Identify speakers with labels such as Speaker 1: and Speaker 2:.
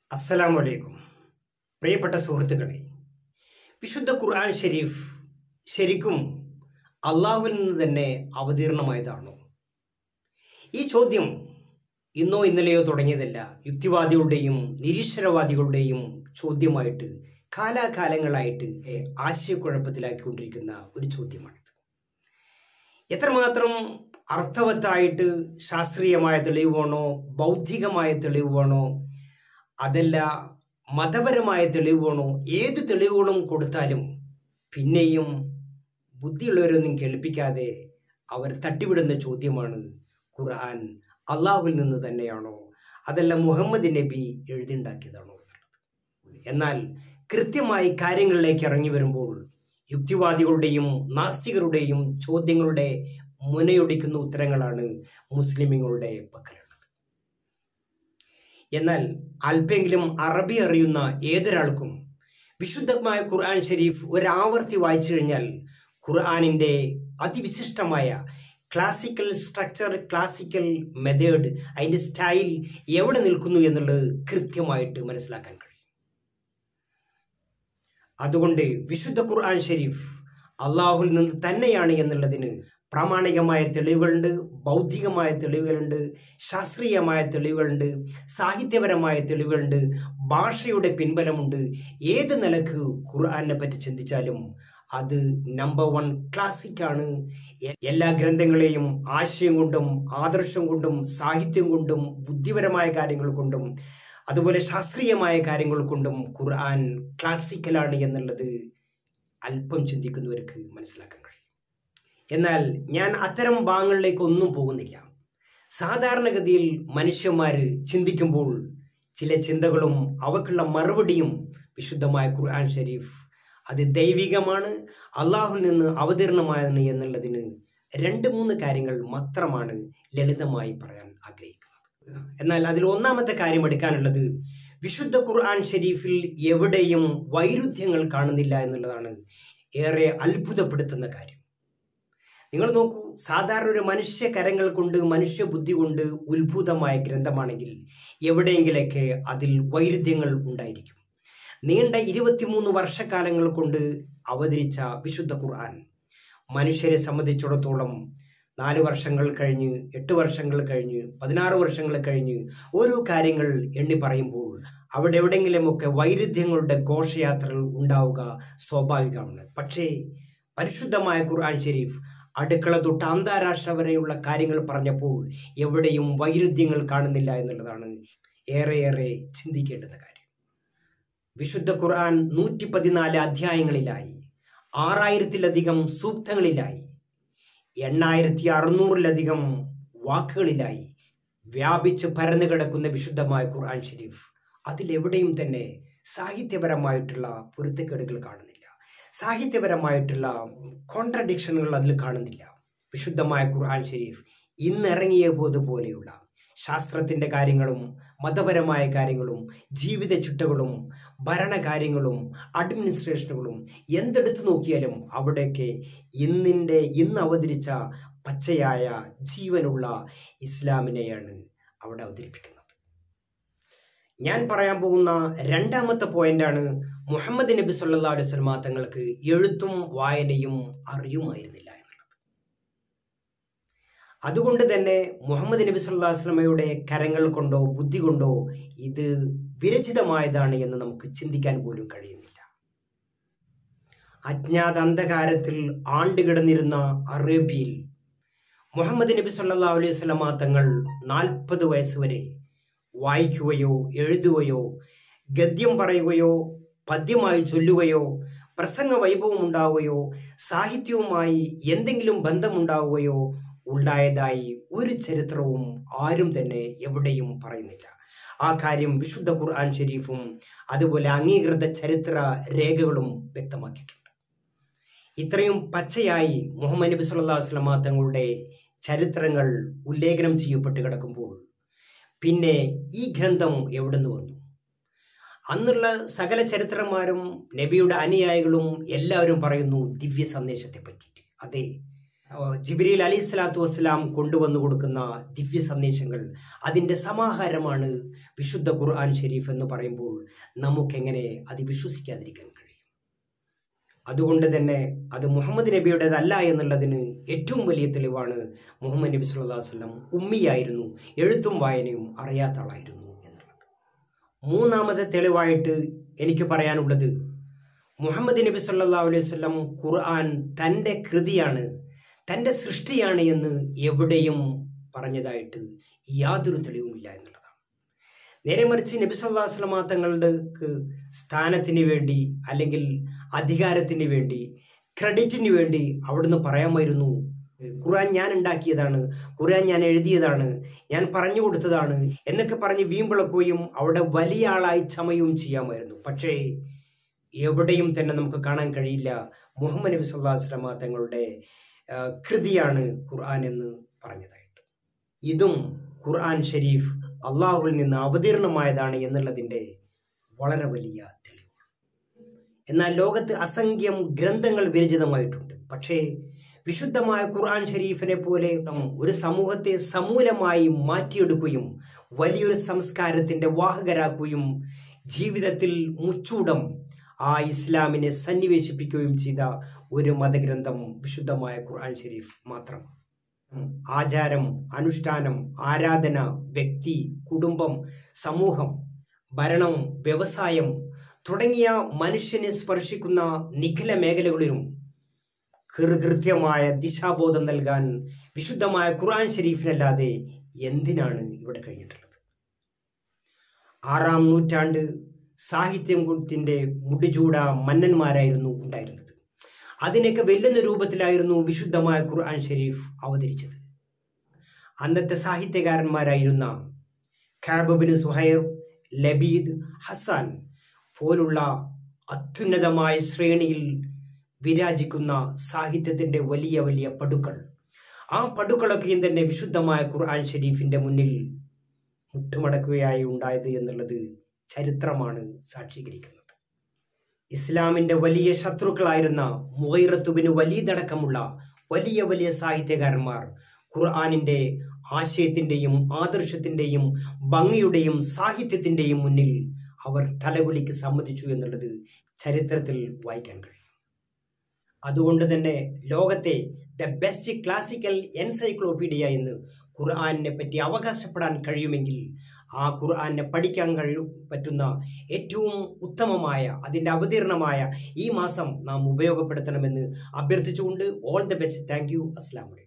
Speaker 1: അസ്സലാമു അലൈക്കും പ്രിയപ്പെട്ട സുഹൃത്തുക്കളെ വിശുദ്ധ ഖുർആൻ ഷരീഫ് ശരിക്കും അള്ളാഹുവിൽ നിന്ന് തന്നെ അവതീർണമായതാണോ ഈ ചോദ്യം ഇന്നോ ഇന്നലെയോ തുടങ്ങിയതല്ല യുക്തിവാദികളുടെയും നിരീശ്വരവാദികളുടെയും ചോദ്യമായിട്ട് കാലാകാലങ്ങളായിട്ട് ആശയക്കുഴപ്പത്തിലാക്കിക്കൊണ്ടിരിക്കുന്ന ഒരു ചോദ്യമാണിത് എത്രമാത്രം അർത്ഥവത്തായിട്ട് ശാസ്ത്രീയമായ തെളിവ് വേണോ ബൗദ്ധികമായ തെളിവ് വേണോ അതല്ല മതപരമായ തെളിവ് വേണോ ഏത് തെളിവുകളും കൊടുത്താലും പിന്നെയും ബുദ്ധിയുള്ളവരൊന്നും കേൾപ്പിക്കാതെ അവർ തട്ടിവിടുന്ന ചോദ്യമാണ് ഖുർആൻ അള്ളാഹുവിൽ നിന്ന് തന്നെയാണോ അതല്ല മുഹമ്മദ് നബി എഴുതിണ്ടാക്കിയതാണോ എന്നുള്ളത് എന്നാൽ കൃത്യമായി കാര്യങ്ങളിലേക്ക് ഇറങ്ങി വരുമ്പോൾ യുക്തിവാദികളുടെയും നാസ്തികരുടെയും ചോദ്യങ്ങളുടെ മുനയൊടിക്കുന്ന ഉത്തരങ്ങളാണ് മുസ്ലിമുകളുടെ പക്കലുള്ളത് എന്നാൽ അല്പെങ്കിലും അറബി അറിയുന്ന ഏതൊരാൾക്കും വിശുദ്ധമായ ഖുർആൻ ഷരീഫ് ഒരാവർത്തി വായിച്ചു കഴിഞ്ഞാൽ ഖുർആാനിൻ്റെ അതിവിശിഷ്ടമായ ക്ലാസിക്കൽ സ്ട്രക്ചർ ക്ലാസിക്കൽ മെത്തേഡ് അതിൻ്റെ സ്റ്റൈൽ എവിടെ നിൽക്കുന്നു എന്നുള്ളത് കൃത്യമായിട്ട് മനസ്സിലാക്കാൻ കഴിയും അതുകൊണ്ട് വിശുദ്ധ ഖുർആൻ ഷരീഫ് അള്ളാഹുൽ നിന്ന് തന്നെയാണ് എന്നുള്ളതിന് പ്രാമാണികമായ തെളിവുകളുണ്ട് ബൗദ്ധികമായ തെളിവുകളുണ്ട് ശാസ്ത്രീയമായ തെളിവുകളുണ്ട് സാഹിത്യപരമായ തെളിവുകളുണ്ട് ഭാഷയുടെ പിൻബലമുണ്ട് ഏത് നിലക്ക് ഖുർആനെ പറ്റി ചിന്തിച്ചാലും അത് നമ്പർ വൺ ക്ലാസിക്കാണ് എല്ലാ ഗ്രന്ഥങ്ങളെയും ആശയം കൊണ്ടും ആദർശം കൊണ്ടും സാഹിത്യം കൊണ്ടും ബുദ്ധിപരമായ കാര്യങ്ങൾ കൊണ്ടും അതുപോലെ ശാസ്ത്രീയമായ കാര്യങ്ങൾ കൊണ്ടും ഖുർആൻ ക്ലാസിക്കലാണ് എന്നുള്ളത് അല്പം ചിന്തിക്കുന്നവർക്ക് മനസ്സിലാക്കാൻ കഴിയും എന്നാൽ ഞാൻ അത്തരം ഭാഗങ്ങളിലേക്ക് ഒന്നും പോകുന്നില്ല സാധാരണഗതിയിൽ മനുഷ്യന്മാർ ചിന്തിക്കുമ്പോൾ ചില ചിന്തകളും അവക്കുള്ള മറുപടിയും വിശുദ്ധമായ ഖുർആൻ ഷരീഫ് അത് ദൈവികമാണ് അള്ളാഹുൽ നിന്ന് അവതീർണമായാണ് എന്നുള്ളതിന് രണ്ട് മൂന്ന് കാര്യങ്ങൾ മാത്രമാണ് ലളിതമായി പറയാൻ ആഗ്രഹിക്കുന്നത് എന്നാൽ അതിൽ ഒന്നാമത്തെ കാര്യം എടുക്കാനുള്ളത് വിശുദ്ധ ഖുർആൻ ഷരീഫിൽ എവിടെയും വൈരുദ്ധ്യങ്ങൾ കാണുന്നില്ല എന്നുള്ളതാണ് ഏറെ അത്ഭുതപ്പെടുത്തുന്ന കാര്യം നിങ്ങൾ നോക്കൂ സാധാരണ ഒരു മനുഷ്യ കരങ്ങൾ കൊണ്ട് മനുഷ്യ ബുദ്ധി കൊണ്ട് ഉത്ഭുതമായ ഗ്രന്ഥമാണെങ്കിൽ എവിടെയെങ്കിലൊക്കെ അതിൽ വൈരുദ്ധ്യങ്ങൾ ഉണ്ടായിരിക്കും നീണ്ട ഇരുപത്തിമൂന്ന് വർഷക്കാലങ്ങൾ കൊണ്ട് അവതരിച്ച വിശുദ്ധ ഖുർആൻ മനുഷ്യരെ സംബന്ധിച്ചിടത്തോളം നാല് വർഷങ്ങൾ കഴിഞ്ഞ് എട്ട് വർഷങ്ങൾ കഴിഞ്ഞ് പതിനാറ് വർഷങ്ങൾ കഴിഞ്ഞ് ഓരോ കാര്യങ്ങൾ എണ്ണി പറയുമ്പോൾ അവിടെ എവിടെയെങ്കിലുമൊക്കെ വൈരുദ്ധ്യങ്ങളുടെ ഘോഷയാത്രകൾ ഉണ്ടാവുക സ്വാഭാവികമാണ് പക്ഷേ പരിശുദ്ധമായ ഖുർആൻ ഷരീഫ് അടുക്കള തൊട്ട് അന്താരാഷ്ട്ര വരെയുള്ള കാര്യങ്ങൾ പറഞ്ഞപ്പോൾ എവിടെയും വൈരുദ്ധ്യങ്ങൾ കാണുന്നില്ല എന്നുള്ളതാണ് ഏറെയേറെ ചിന്തിക്കേണ്ടുന്ന കാര്യം വിശുദ്ധ ഖുർആൻ നൂറ്റി പതിനാല് അധ്യായങ്ങളിലായി ആറായിരത്തിലധികം സൂക്തങ്ങളിലായി എണ്ണായിരത്തി അറുന്നൂറിലധികം വാക്കുകളിലായി വ്യാപിച്ച് പരന്നു കിടക്കുന്ന വിശുദ്ധമായ ഖുർആൻ ഷരീഫ് അതിലെവിടെയും തന്നെ സാഹിത്യപരമായിട്ടുള്ള പൊരുത്തക്കേടുകൾ കാണുന്നില്ല സാഹിത്യപരമായിട്ടുള്ള കോൺട്രഡിക്ഷനുകൾ അതിൽ കാണുന്നില്ല വിശുദ്ധമായ ഖുർആൻ ഷരീഫ് ഇന്നിറങ്ങിയ പോലെയുള്ള ശാസ്ത്രത്തിൻ്റെ കാര്യങ്ങളും മതപരമായ കാര്യങ്ങളും ജീവിത ചിട്ടകളും ഭരണകാര്യങ്ങളും അഡ്മിനിസ്ട്രേഷനുകളും എന്തെടുത്തു നോക്കിയാലും അവിടെയൊക്കെ ഇന്നിൻ്റെ ഇന്ന് അവതരിച്ച പച്ചയായ ജീവനുള്ള ഇസ്ലാമിനെയാണ് അവിടെ അവതരിപ്പിക്കുന്നത് ഞാൻ പറയാൻ പോകുന്ന രണ്ടാമത്തെ പോയിന്റാണ് മുഹമ്മദ് നബി സല്ലാ അലൈഹി സ്വലമ തങ്ങൾക്ക് എഴുത്തും വായനയും അറിയുമായിരുന്നില്ല എന്നുള്ളത് അതുകൊണ്ട് തന്നെ മുഹമ്മദ് നബി സല്ലാ വസ്ലമയുടെ കരങ്ങൾ കൊണ്ടോ ബുദ്ധി കൊണ്ടോ ഇത് വിരചിതമായതാണ് എന്ന് നമുക്ക് ചിന്തിക്കാൻ പോലും കഴിയുന്നില്ല അജ്ഞാത അന്ധകാരത്തിൽ ആണ്ടുകിടന്നിരുന്ന അറേബ്യയിൽ മുഹമ്മദ് നബി സല്ലാ അലൈഹി സ്വലമ തങ്ങൾ നാൽപ്പത് വയസ്സ് വരെ വായിക്കുകയോ എഴുതുകയോ ഗദ്യം പറയുകയോ പദ്യമായി ചൊല്ലുകയോ പ്രസംഗ വൈഭവം ഉണ്ടാവുകയോ സാഹിത്യവുമായി എന്തെങ്കിലും ബന്ധമുണ്ടാവുകയോ ഉണ്ടായതായി ഒരു ചരിത്രവും ആരും തന്നെ എവിടെയും പറയുന്നില്ല ആ കാര്യം വിശുദ്ധ ഖുർആൻ ഷരീഫും അതുപോലെ അംഗീകൃത ചരിത്ര രേഖകളും വ്യക്തമാക്കിയിട്ടുണ്ട് ഇത്രയും പച്ചയായി മുഹമ്മദ് നബി സല്ലാ വസ്ലമ തങ്ങളുടെ ചരിത്രങ്ങൾ ഉല്ലേഖനം ചെയ്യപ്പെട്ട് കിടക്കുമ്പോൾ പിന്നെ ഈ ഗ്രന്ഥം എവിടുന്ന് വന്നു അന്നുള്ള സകല ചരിത്രന്മാരും നബിയുടെ അനുയായികളും എല്ലാവരും പറയുന്നു ദിവ്യ സന്ദേശത്തെ പറ്റിയിട്ട് അതെ ജിബ്രീൽ അലി സ്വലാത്തു വസ്സലാം കൊണ്ടുവന്നു കൊടുക്കുന്ന ദിവ്യ സന്ദേശങ്ങൾ അതിൻ്റെ സമാഹാരമാണ് വിശുദ്ധ ഖുർആൻ ഷെരീഫ് എന്ന് പറയുമ്പോൾ നമുക്കെങ്ങനെ അത് വിശ്വസിക്കാതിരിക്കാൻ കഴിയും അതുകൊണ്ട് തന്നെ അത് മുഹമ്മദ് നബിയുടേതല്ല എന്നുള്ളതിന് ഏറ്റവും വലിയ തെളിവാണ് മുഹമ്മദ് നബി സല്ലല്ലാഹു അലൈഹി വസല്ലം ഉമ്മിയായിരുന്നു എഴുത്തും വായനയും അറിയാത്ത ആളായിരുന്നു എന്നുള്ളത് മൂന്നാമത്തെ തെളിവായിട്ട് എനിക്ക് പറയാനുള്ളത് മുഹമ്മദ് നബി സല്ലല്ലാഹു അലൈഹി വസല്ലം ഖുർആൻ തൻ്റെ കൃതിയാണ് തൻ്റെ സൃഷ്ടിയാണ് എന്ന് എവിടെയും പറഞ്ഞതായിട്ട് യാതൊരു തെളിവുമില്ല എന്നുള്ളതാണ് നേരെ മറിച്ച് നബി സല്ലല്ലാഹു അലൈഹി വസല്ലം തങ്ങളുടെ സ്ഥാനത്തിന് വേണ്ടി അല്ലെങ്കിൽ അധികാരത്തിന് വേണ്ടി ക്രെഡിറ്റിന് വേണ്ടി അവിടുന്ന് പറയാമായിരുന്നു ഖുർആൻ ഞാൻ ഉണ്ടാക്കിയതാണ് ഖുർആൻ ഞാൻ എഴുതിയതാണ് ഞാൻ പറഞ്ഞു കൊടുത്തതാണ് എന്നൊക്കെ പറഞ്ഞ് വീമ്പിളക്കുകയും അവിടെ വലിയ ആളായി ചമയും ചെയ്യാമായിരുന്നു പക്ഷേ എവിടെയും തന്നെ നമുക്ക് കാണാൻ കഴിയില്ല മുഹമ്മദ് നബി സല്ലല്ലാഹു അലൈഹി വസല്ലം തങ്ങളുടെ ആ, കൃതിയാണ് ഖുർആൻ എന്ന് പറഞ്ഞതായിട്ട് ഇതും ഖുർആൻ ഷരീഫ് അള്ളാഹുവിൽ നിന്ന് അവതീർണമായതാണ് എന്നുള്ളതിൻ്റെ വളരെ വലിയ തെളിവാണ് എന്നാൽ ലോകത്ത് അസംഖ്യം ഗ്രന്ഥങ്ങൾ വിരചിതമായിട്ടുണ്ട് പക്ഷേ വിശുദ്ധമായ ഖുർആൻ ഷരീഫിനെ പോലെ ഒരു സമൂഹത്തെ സമൂലമായി മാറ്റിയെടുക്കുകയും വലിയൊരു സംസ്കാരത്തിന്റെ വാഹകരാക്കുകയും ജീവിതത്തിൽ മുച്ചൂടം ആ ഇസ്ലാമിനെ സന്നിവേശിപ്പിക്കുകയും ചെയ്ത ഒരു മതഗ്രന്ഥം വിശുദ്ധമായ ഖുർആൻ ഷരീഫ് മാത്രം ആചാരം അനുഷ്ഠാനം ആരാധന വ്യക്തി കുടുംബം സമൂഹം ഭരണം വ്യവസായം തുടങ്ങിയ മനുഷ്യനെ സ്പർശിക്കുന്ന നിഖില മേഖലകളിലും കൃത്യമായ ദിശാബോധം നൽകാൻ വിശുദ്ധമായ ഖുർആൻ ഷരീഫിനല്ലാതെ എന്തിനാണ് ഇവിടെ കഴിഞ്ഞിട്ടുള്ളത് ആറാം നൂറ്റാണ്ട് സാഹിത്യത്തിന്റെ മുടിചൂട മന്നന്മാരായിരുന്നു ഉണ്ടായിരുന്നത് അതിനൊക്കെ വെല്ലുന്ന രൂപത്തിലായിരുന്നു വിശുദ്ധമായ ഖുർആൻ ഷരീഫ് അവതരിച്ചത് അന്നത്തെ സാഹിത്യകാരന്മാരായിരുന്ന ഖാബിന് സുഹൈർ ലബീദ് ഹസാൻ പോലുള്ള അത്യുന്നതമായ ശ്രേണിയിൽ വിരാജിക്കുന്ന സാഹിത്യത്തിന്റെ വലിയ വലിയ പടുക്കൾ ആ പടുക്കളൊക്കെയും തന്നെ വിശുദ്ധമായ ഖുർആൻ ഷരീഫിന്റെ മുന്നിൽ മുട്ടുമടക്കുകയായി ഉണ്ടായത് എന്നുള്ളത് ചരിത്രമാണ് സാക്ഷീകരിക്കുന്നത് ഇസ്ലാമിന്റെ വലിയ ശത്രുക്കളായിരുന്ന മുഹൈറത്തുബിന് വലിയതടക്കമുള്ള വലിയ വലിയ സാഹിത്യകാരന്മാർ ഖുർആാനിന്റെ ആശയത്തിന്റെയും ആദർശത്തിന്റെയും ഭംഗിയുടെയും സാഹിത്യത്തിന്റെയും മുന്നിൽ അവർ തലകുലിക്ക് സമ്മതിച്ചു എന്നുള്ളത് ചരിത്രത്തിൽ വായിക്കാൻ കഴിയും അതുകൊണ്ട് തന്നെ ലോകത്തെ ദ ബെസ്റ്റ് ക്ലാസിക്കൽ എൻസൈക്ലോപീഡിയ എന്ന് ഖുർആാനിനെ പറ്റി അവകാശപ്പെടാൻ കഴിയുമെങ്കിൽ ആ ഖുർആാനെ പഠിക്കാൻ കഴിയും പറ്റുന്ന ഏറ്റവും ഉത്തമമായ അതിൻ്റെ അവതീർണമായ ഈ മാസം നാം ഉപയോഗപ്പെടുത്തണമെന്ന് അഭ്യർത്ഥിച്ചുകൊണ്ട് all the best thank you അസ്ലാം വലൈക്കും